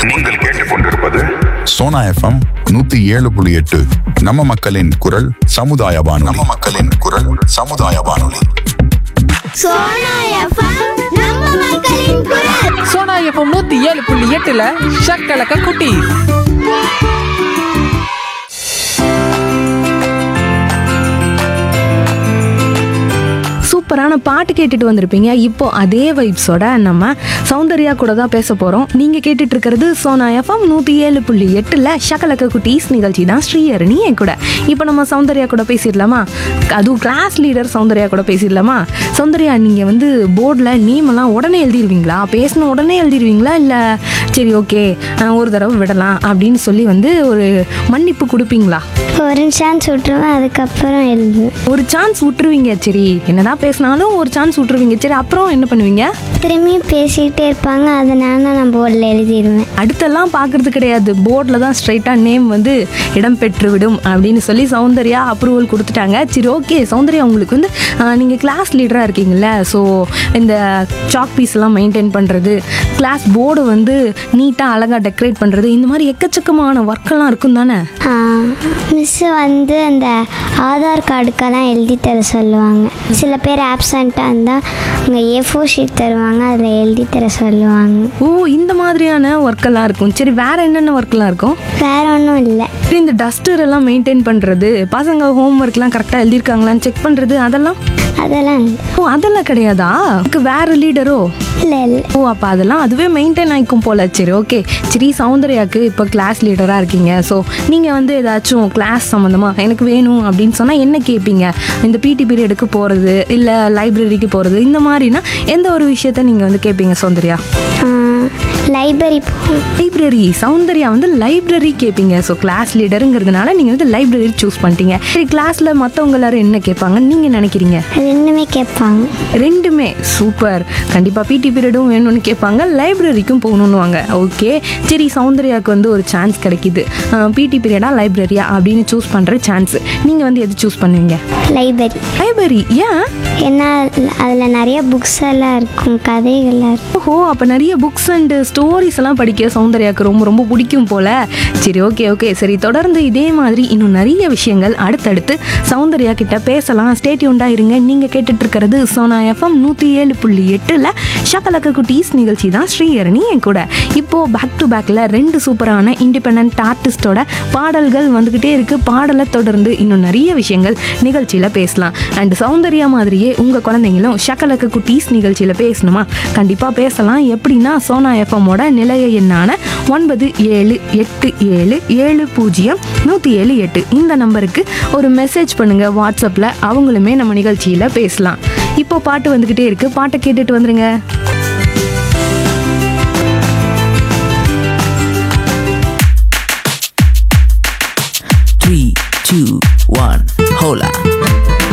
நீங்கள் கேட்டுக்கொண்டிருப்பது சோனா எஃப்எம் நூத்தி ஏழு புள்ளி எட்டு நம்ம மக்களின் குரல் சமுதாய வானொலி நம்ம மக்களின் குரல் சமுதாய வானொலி சோனா எஃப்எம் நம்ம மக்களின் குரல் சோனா எஃப்எம் நூத்தி ஏழு புள்ளி எட்டுல ஷக்கலக்க குட்டி சூப்பரான பாட்டு கேட்டுட்டு வந்திருப்பீங்க இப்போ அதே வைப்ஸோட நம்ம சௌந்தர்யா கூட தான் பேச போகிறோம் நீங்கள் கேட்டுட்டு இருக்கிறது சோனா எஃப்எம் நூற்றி ஏழு புள்ளி எட்டில் ஷக்கலக்க குட்டீஸ் நிகழ்ச்சி தான் ஸ்ரீஹரணி என் கூட இப்போ நம்ம சௌந்தர்யா கூட பேசிடலாமா அதுவும் கிளாஸ் லீடர் சௌந்தர்யா கூட பேசிடலாமா சௌந்தர்யா நீங்கள் வந்து போர்டில் நேம் எல்லாம் உடனே எழுதிடுவீங்களா பேசின உடனே எழுதிடுவீங்களா இல்லை சரி ஓகே ஒரு தடவை விடலாம் அப்படின்னு சொல்லி வந்து ஒரு மன்னிப்பு கொடுப்பீங்களா ஒரு சான்ஸ் விட்டுருவேன் அதுக்கப்புறம் எழுதுவேன் ஒரு சான்ஸ் விட்டுருவீங்க சரி என்னதான் பேசினாலும் ஒரு சான்ஸ் விட்டுருவீங்க சரி அப்புறம் என்ன பண்ணுவீங்க திரும்பி பேசிக்கிட்டே இருப்பாங்க அதனால நான் போர்டில் எழுதிடுவேன் அடுத்தெல்லாம் பார்க்கறது கிடையாது போர்டில் தான் ஸ்ட்ரைட்டாக நேம் வந்து இடம் பெற்று விடும் அப்படின்னு சொல்லி சௌந்தர்யா அப்ரூவல் கொடுத்துட்டாங்க சரி ஓகே சௌந்தர்யா உங்களுக்கு வந்து நீங்கள் கிளாஸ் லீடராக இருக்கீங்கல்ல ஸோ இந்த சாக் பீஸ் எல்லாம் மெயின்டைன் பண்ணுறது கிளாஸ் போர்டு வந்து நீட்டாக அழகாக டெக்கரேட் பண்ணுறது இந்த மாதிரி எக்கச்சக்கமான ஒர்க்கெல்லாம் இருக்கும் தானே மிஸ்ஸு வந்து அந்த ஆதார் கார்டுக்கெல்லாம் எழுதி தர சொல்லுவாங்க சில பேர் ஆப்சண்ட்டாக இருந்தால் அங்கே ஏ ஃபோர் ஷீட் தருவாங்க அதில் எழுதி தர சொல்லுவாங்க ஓ இந்த மாதிரியான ஒர்க்கெல்லாம் இருக்கும் சரி வேற என்னென்ன ஒர்க்கெல்லாம் இருக்கும் வேற ஒன்றும் இல்லை சரி, இந்த டஸ்டர் எல்லாம் மெயின்டைன் பண்ணுறது பசங்க ஹோம் ஒர்க்லாம் கரெக்டாக எழுதியிருக்காங்களான்னு செக் பண்ணுறது அதெல்லாம் அதெல்லாம் இல்லை ஓ அதெல்லாம் கிடையாதா அதுக்கு வேற லீடரோ இல்லை இல்லை ஓ அப்போ அதெல்லாம் அதுவே மெயின்டைன் ஆகிக்கும் போல சரி ஓகே சரி சௌந்தர்யாக்கு இப்போ கிளாஸ் லீடராக இருக்கீங்க ஸோ நீங்கள் வந்து ஏதாச்சும் கிளாஸ் சம்மந்தமாக எனக்கு வேணும் அப்படின்னு சொன்னால் என்ன கேட்பீங்க இந்த பிடி பீரியடுக்கு போகிறது இல்லை லைப்ரரிக்கு போகிறது இந்த மாதிரினா எந்த ஒரு விஷயத்த நீங்கள் வந்து கேட்பீங்க சௌந்தர்யா லைப்ரரி போகணும் லைப்ரரி சௌந்தர்யா வந்து லைப்ரரி கேட்பீங்க ஸோ கிளாஸ் லீடருங்கிறதுனால நீங்கள் வந்து லைப்ரரி சூஸ் பண்ணிட்டீங்க சரி கிளாஸில் மற்றவங்க எல்லாரும் என்ன கேட்பாங்கன்னு நீங்கள் நினைக்கிறீங்க ரெண்டுமே கேட்பாங்க ரெண்டுமே சூப்பர் கண்டிப்பாக பிடி பீரியடும் வேணும்னு கேட்பாங்க லைப்ரரிக்கும் போகணுன்னுவாங்க ஓகே சரி சௌந்தர்யாவுக்கு வந்து ஒரு சான்ஸ் கிடைக்குது பிடி பீரியடா லைப்ரரியா அப்படின்னு சூஸ் பண்ணுற சான்ஸ் நீங்கள் வந்து எது சூஸ் பண்ணுவீங்க லைப்ரரி லைப்ரரி ஏன் ஏன்னா அதில் நிறைய புக்ஸ் எல்லாம் இருக்கும் கதைகள்லாம் இருக்கும் ஓஹோ அப்போ நிறைய புக்ஸ் அண்டு ஸ்டோரிஸ் எல்லாம் படிக்க சௌந்தர்யாவுக்கு ரொம்ப ரொம்ப பிடிக்கும் போல சரி ஓகே ஓகே சரி தொடர்ந்து இதே மாதிரி இன்னும் நிறைய விஷயங்கள் அடுத்தடுத்து சௌந்தர்யா கிட்ட பேசலாம் ஸ்டேட்யூண்டா இருங்க நீங்கள் கேட்டுட்டு இருக்கிறது சோனா எஃப்எம் நூற்றி ஏழு புள்ளி எட்டில் ஷக்கலக்க குட்டீஸ் நிகழ்ச்சி தான் ஸ்ரீஹரணி என் கூட இப்போ பேக் டு பேக்கில் ரெண்டு சூப்பரான இண்டிபெண்ட் ஆர்டிஸ்டோட பாடல்கள் வந்துக்கிட்டே இருக்கு பாடலை தொடர்ந்து இன்னும் நிறைய விஷயங்கள் நிகழ்ச்சியில் பேசலாம் அண்ட் சௌந்தர்யா மாதிரியே உங்கள் குழந்தைங்களும் ஷக்கலக்க குட்டீஸ் நிகழ்ச்சியில் பேசணுமா கண்டிப்பாக பேசலாம் எப்படின்னா சோனா எஃப்எம்மோட நிலைய எண்ணான ஒன்பது ஏழு எட்டு ஏழு ஏழு பூஜ்ஜியம் நூற்றி ஏழு எட்டு இந்த நம்பருக்கு ஒரு மெசேஜ் பண்ணுங்க வாட்ஸ்அப்பில் அவங்களுமே நம்ம நிகழ்ச்சியில் பேசலாம் இப்போ பாட்டு வந்துக்கிட்டே இருக்கு பாட்டை கேட்டுட்டு வந்துருங்க Three, two, one, hola.